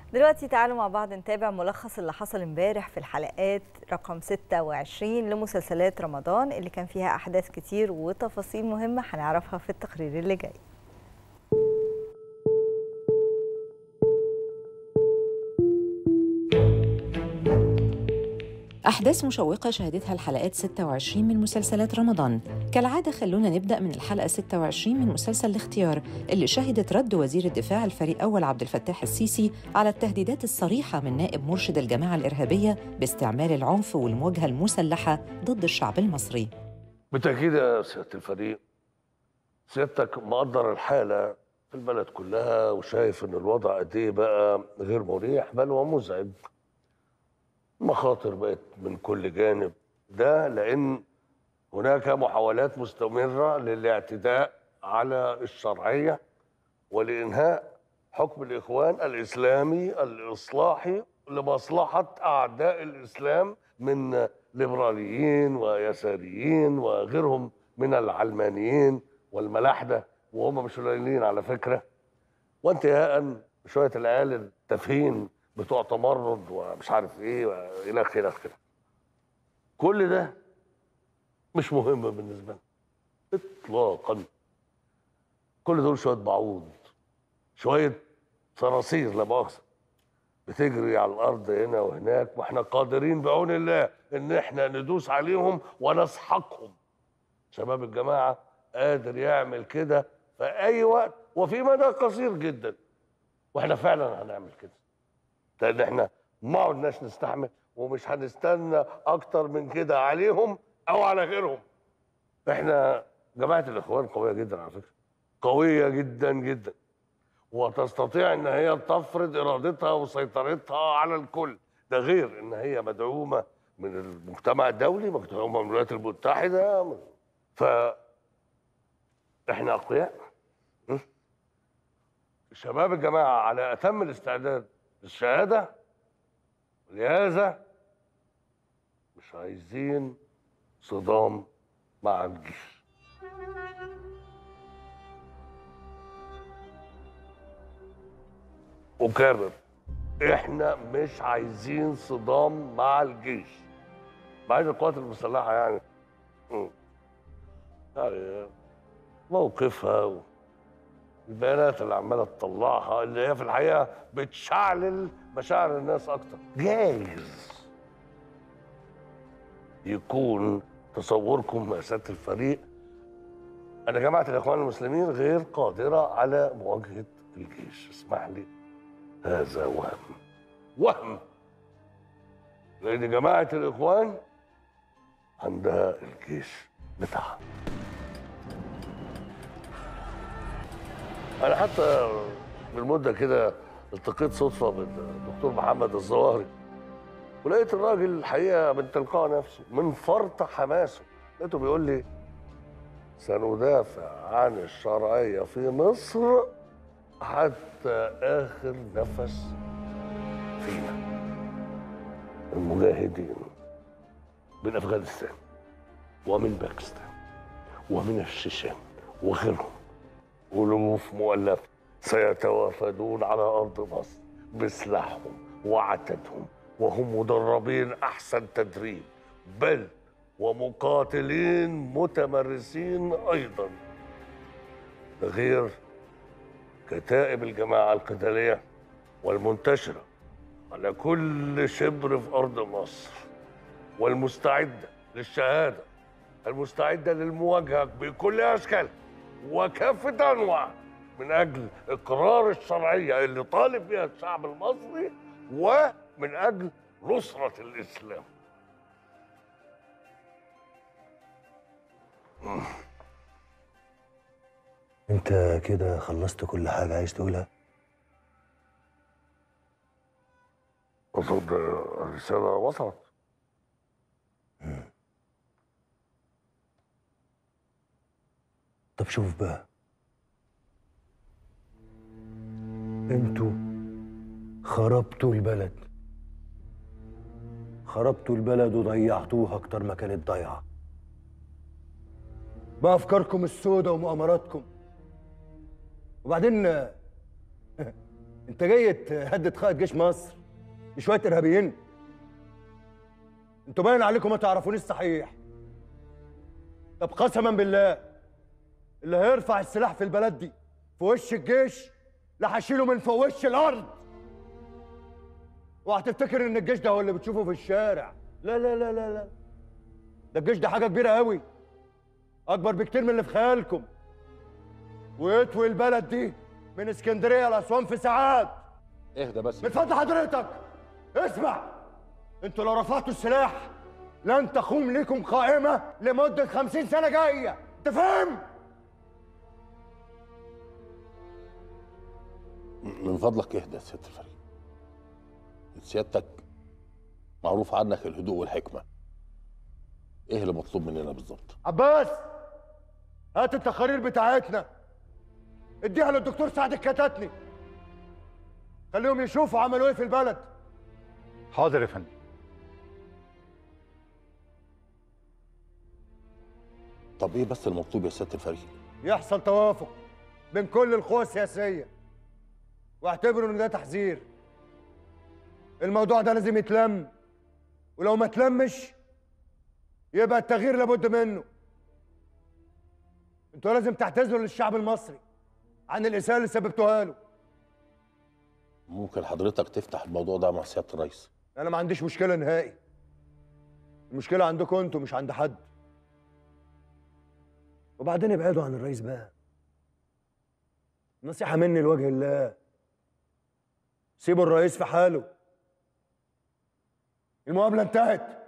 دلوقتي تعالوا مع بعض نتابع ملخص اللي حصل امبارح في الحلقات رقم 26 لمسلسلات رمضان اللي كان فيها أحداث كتير وتفاصيل مهمة هنعرفها في التقرير اللي جاي أحداث مشوقة شهدتها الحلقات 26 من مسلسلات رمضان كالعادة خلونا نبدأ من الحلقة 26 من مسلسل الاختيار اللي شهدت رد وزير الدفاع الفريق أول عبد الفتاح السيسي على التهديدات الصريحة من نائب مرشد الجماعة الإرهابية باستعمال العنف والمواجهة المسلحة ضد الشعب المصري بالتأكيد يا سيادة الفريق سيادتك مقدر الحالة في البلد كلها وشايف إن الوضع قد إيه بقى غير مريح بل ومزعج مخاطر بقت من كل جانب ده لأن هناك محاولات مستمرة للاعتداء على الشرعية ولإنهاء حكم الإخوان الإسلامي الإصلاحي لمصلحة أعداء الإسلام من ليبراليين ويساريين وغيرهم من العلمانيين والملاحدة وهم مش قليلين على فكرة وانتهاء بشوية العيال التافهين بتوع تمرد ومش عارف ايه والى اخره الى اخره كل ده مش مهم بالنسبه لنا اطلاقا كل دول شويه بعوض شويه صراصير لا مؤاخذه بتجري على الارض هنا وهناك واحنا قادرين بعون الله ان احنا ندوس عليهم ونسحقهم شباب الجماعه قادر يعمل كده في اي وقت وفي مدى قصير جدا واحنا فعلا هنعمل كده لان احنا ما عدناش نستحمل ومش هنستنى اكتر من كده عليهم او على غيرهم احنا جماعه الاخوان قويه جدا على فكره قويه جدا جدا وتستطيع ان هي تفرض ارادتها وسيطرتها على الكل ده غير ان هي مدعومه من المجتمع الدولي مدعومه من الولايات المتحده ف احنا اقوياء م? شباب الجماعه على اتم الاستعداد للشهاده ولهذا مش عايزين صدام مع الجيش أكرر إحنا مش عايزين صدام مع الجيش مع إن القوات المسلحة يعني م. يعني موقفها البيانات اللي عماله تطلعها اللي هي في الحقيقه بتشعلل مشاعر الناس اكتر جايز يكون تصوركم يا سياده الفريق ان جماعه الاخوان المسلمين غير قادره على مواجهه الجيش اسمح لي هذا وهم وهم لان جماعه الاخوان عندها الجيش بتاعها انا حتى بالمده كده التقيت صدفه بالدكتور محمد الظواهري ولقيت الراجل الحقيقه من تلقاء نفسه من فرط حماسه لقيته بيقول لي سندافع عن الشرعيه في مصر حتى اخر نفس فينا المجاهدين من افغانستان ومن باكستان ومن الشيشان وغيرهم ألوف مؤلفة سيتوافدون على أرض مصر بسلاحهم وعتدهم وهم مدربين أحسن تدريب بل ومقاتلين متمرسين أيضا غير كتائب الجماعة القتالية والمنتشرة على كل شبر في أرض مصر والمستعدة للشهادة المستعدة للمواجهة بكل أشكالها وكافة أنواع من أجل إقرار الشرعية اللي طالب بها الشعب المصري ومن أجل نصرة الإسلام انت كده خلصت كل حاجة عايز تقولها أظن الرسالة وصلت طب شوف بقى انتوا خربتوا البلد خربتوا البلد وضيعتوها اكتر ما كانت ضايعه بافكاركم السودة ومؤامراتكم وبعدين انت جاي تهدد قائد جيش مصر بشويه ارهابيين انتوا باين عليكم ما تعرفونيش صحيح طب قسما بالله اللي هيرفع السلاح في البلد دي في وش الجيش لا هشيله من فوق وش الارض وهتفتكر ان الجيش ده هو اللي بتشوفه في الشارع لا لا لا لا لا ده الجيش ده حاجه كبيره قوي اكبر بكتير من اللي في خيالكم ويطوي البلد دي من اسكندريه لاسوان في ساعات اهدى بس من فضل حضرتك اسمع انتوا لو رفعتوا السلاح لن تقوم لكم قائمة لمدة خمسين سنة جاية انت فاهم؟ من فضلك اهدى يا سياده الفريق سيادتك معروف عنك الهدوء والحكمه ايه اللي مطلوب مننا بالظبط عباس هات التقارير بتاعتنا اديها للدكتور سعد الكتاتني خليهم يشوفوا عملوا ايه في البلد حاضر يا فندم طب ايه بس المطلوب يا سياده الفريق يحصل توافق بين كل القوى السياسية واعتبروا ان ده تحذير الموضوع ده لازم يتلم ولو ما تلمش يبقى التغيير لابد منه انتوا لازم تعتذروا للشعب المصري عن الإساءة اللي سببتوها له ممكن حضرتك تفتح الموضوع ده مع سياده الرئيس انا ما عنديش مشكلة نهائي المشكلة عندكم انتوا مش عند حد وبعدين ابعدوا عن الرئيس بقى نصيحة مني لوجه الله سيبوا الرئيس في حاله المقابلة انتهت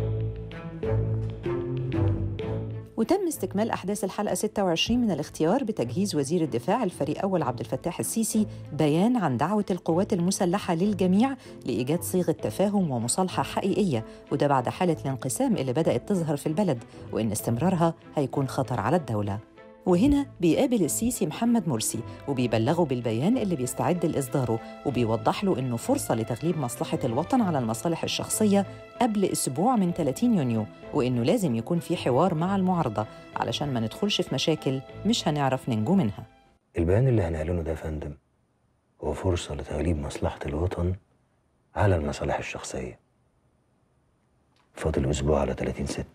وتم استكمال أحداث الحلقة 26 من الاختيار بتجهيز وزير الدفاع الفريق أول عبد الفتاح السيسي بيان عن دعوة القوات المسلحة للجميع لإيجاد صيغة تفاهم ومصالحة حقيقية وده بعد حالة الانقسام اللي بدأت تظهر في البلد وإن استمرارها هيكون خطر على الدولة وهنا بيقابل السيسي محمد مرسي وبيبلغه بالبيان اللي بيستعد لإصداره وبيوضح له إنه فرصة لتغليب مصلحة الوطن على المصالح الشخصية قبل أسبوع من 30 يونيو وإنه لازم يكون في حوار مع المعارضة علشان ما ندخلش في مشاكل مش هنعرف ننجو منها البيان اللي هنعلنه ده يا فندم هو فرصة لتغليب مصلحة الوطن على المصالح الشخصية فاضل أسبوع على 30 ستة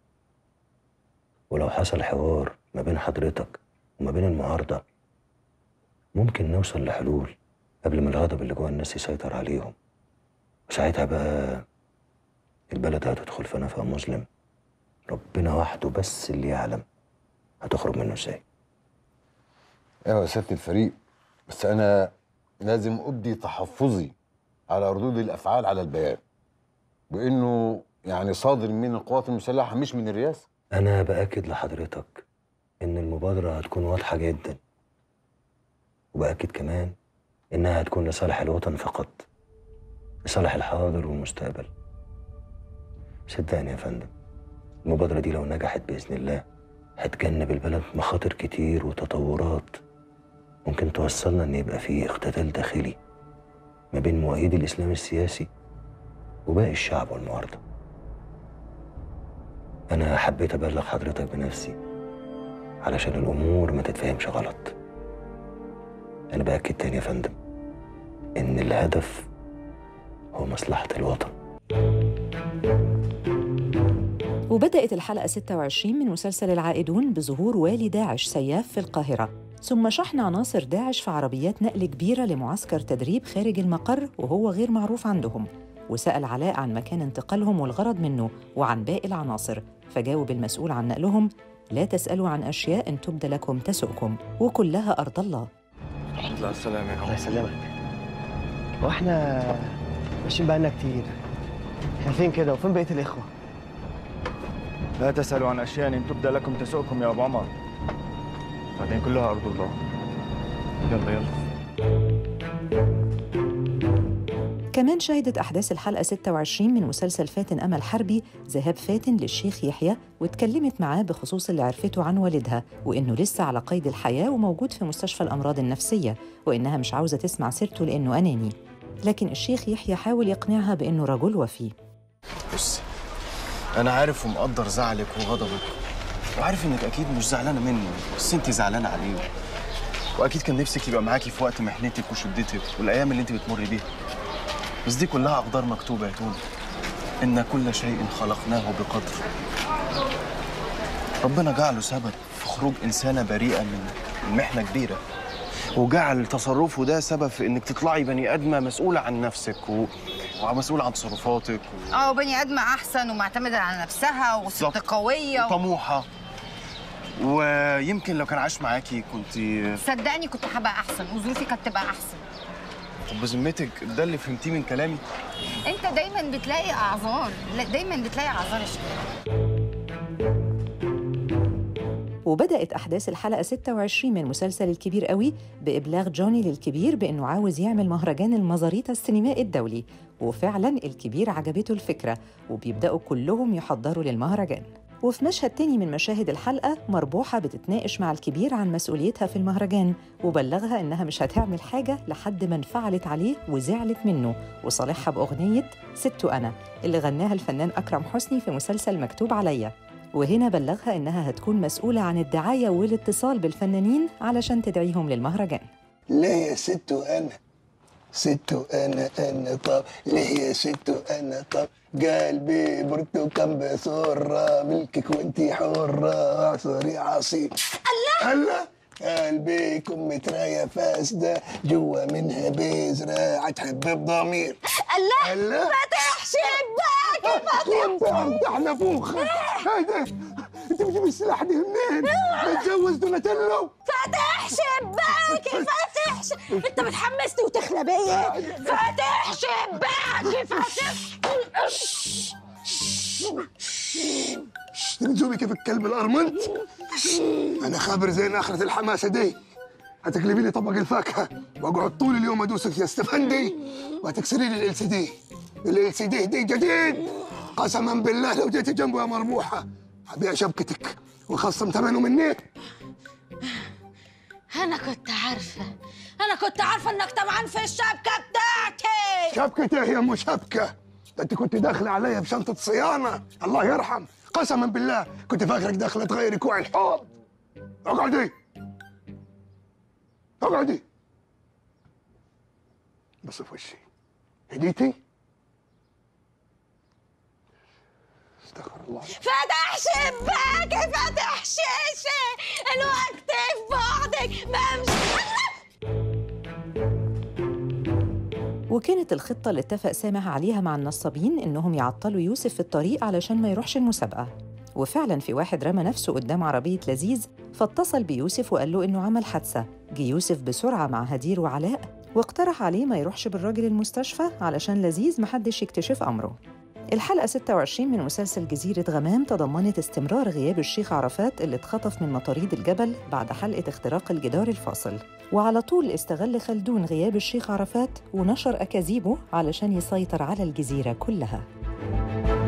ولو حصل حوار ما بين حضرتك وما بين المعارضة ممكن نوصل لحلول قبل ما الغضب اللي جوه الناس يسيطر عليهم وساعتها بقى البلد هتدخل في نفق مظلم ربنا وحده بس اللي يعلم هتخرج منه ازاي ايوه يا سياده الفريق بس انا لازم ابدي تحفظي على ردود الافعال على البيان وانه يعني صادر من القوات المسلحه مش من الرئاسه أنا بأكد لحضرتك إن المبادرة هتكون واضحة جدا وبأكد كمان إنها هتكون لصالح الوطن فقط لصالح الحاضر والمستقبل صدقني يا فندم المبادرة دي لو نجحت بإذن الله هتجنب البلد مخاطر كتير وتطورات ممكن توصلنا إن يبقى فيه اقتتال داخلي ما بين مؤيدي الإسلام السياسي وباقي الشعب والمعارضة أنا حبيت أبلغ حضرتك بنفسي علشان الأمور ما تتفهمش غلط أنا بأكد تاني يا فندم إن الهدف هو مصلحة الوطن وبدأت الحلقة 26 من مسلسل العائدون بظهور والي داعش سياف في القاهرة ثم شحن عناصر داعش في عربيات نقل كبيرة لمعسكر تدريب خارج المقر وهو غير معروف عندهم وسأل علاء عن مكان انتقالهم والغرض منه وعن باقي العناصر فجاوب المسؤول عن نقلهم لا تسألوا عن أشياء إن تبد لكم تسؤكم وكلها أرض الله الله يسلمك هو احنا ماشيين بقالنا كتير احنا فين كده وفين بقيه الاخوه لا تسألوا عن أشياء إن تبدى لكم تسؤكم يا أبو عمر بعدين كلها أرض الله يلا يلا كمان شهدت أحداث الحلقة 26 من مسلسل فاتن أمل حربي ذهاب فاتن للشيخ يحيى واتكلمت معاه بخصوص اللي عرفته عن والدها وإنه لسه على قيد الحياة وموجود في مستشفى الأمراض النفسية وإنها مش عاوزة تسمع سيرته لأنه أناني لكن الشيخ يحيى حاول يقنعها بإنه رجل وفي بصي انا عارف ومقدر زعلك وغضبك وعارف انك اكيد مش زعلانه منه بس انت زعلانه عليه واكيد كان نفسك يبقى معاكي في وقت محنتك وشدتك والايام اللي انت بتمري بيها بس دي كلها اقدار مكتوبه يا توني ان كل شيء خلقناه بقدر ربنا جعله سبب في خروج انسانه بريئه من من محنه كبيره وجعل تصرفه ده سبب في انك تطلعي بني ادمه مسؤوله عن نفسك و... ومسؤوله عن تصرفاتك و... اه بني ادمه احسن ومعتمده على نفسها وست بالظبط. قويه و... طموحه ويمكن لو كان عاش معاكي كنت صدقني كنت هبقى احسن وظروفي كانت تبقى احسن طب بذمتك ده اللي فهمتيه من كلامي انت دايما بتلاقي اعذار لا دايما بتلاقي اعذار يا شيخ وبدأت أحداث الحلقة 26 من مسلسل الكبير قوي بإبلاغ جوني للكبير بأنه عاوز يعمل مهرجان المزاريطة السينمائي الدولي وفعلا الكبير عجبته الفكرة وبيبدأوا كلهم يحضروا للمهرجان وفي مشهد تاني من مشاهد الحلقة مربوحة بتتناقش مع الكبير عن مسؤوليتها في المهرجان وبلغها إنها مش هتعمل حاجة لحد ما انفعلت عليه وزعلت منه وصالحها بأغنية ست أنا اللي غناها الفنان أكرم حسني في مسلسل مكتوب عليا وهنا بلغها إنها هتكون مسؤولة عن الدعاية والاتصال بالفنانين علشان تدعيهم للمهرجان ليه يا ست انا ست انا انا طب ليه يا ست انا طب قلبي برتقال بسرة ملكك وانتي حرة اعصري عصير الله الله قلبي كم متراية فاسدة جوا منها بذرة هتحب بضمير الله الله فاتح شباك كنت افتح نافوخة هذا انت بتجيب السلاح دي منين؟ متجوز دوناتيلو فاتح شباكي فاتح ش... انت بتحمسني وتخلى بيا فاتح شباكي فاتح تنزومي كيف الكلب الارمنت انا خابر زين اخرة الحماسه دي هتقلبي لي طبق الفاكهه واقعد طول اليوم ادوسك يا استفندي وهتكسري لي ال سي دي ال سي دي دي جديد قسما بالله لو جيتي جنبه يا مربوحه هبيع شبكتك وخصم ثمنه مني انا كنت عارفه انا كنت عارفه انك طبعا في الشبكه بتاعتي شبكة ايه يا ام شبكه ده انت كنت داخله عليا بشنطه صيانه الله يرحم قسما بالله كنت فاكرك داخله تغيري كوع الحوض اقعدي اقعدي بص في وشي هديتي استغفر الله فاتح شباكي فاتح شاشه الوقت في بعدك بمشي وكانت الخطة اللي اتفق سامح عليها مع النصابين إنهم يعطلوا يوسف في الطريق علشان ما يروحش المسابقة وفعلا في واحد رمى نفسه قدام عربية لذيذ فاتصل بيوسف وقال له إنه عمل حادثة جه يوسف بسرعة مع هدير وعلاء واقترح عليه ما يروحش بالراجل المستشفى علشان لذيذ محدش يكتشف أمره الحلقة 26 من مسلسل جزيرة غمام تضمنت استمرار غياب الشيخ عرفات اللي اتخطف من مطاريد الجبل بعد حلقة اختراق الجدار الفاصل وعلى طول استغل خلدون غياب الشيخ عرفات ونشر أكاذيبه علشان يسيطر على الجزيرة كلها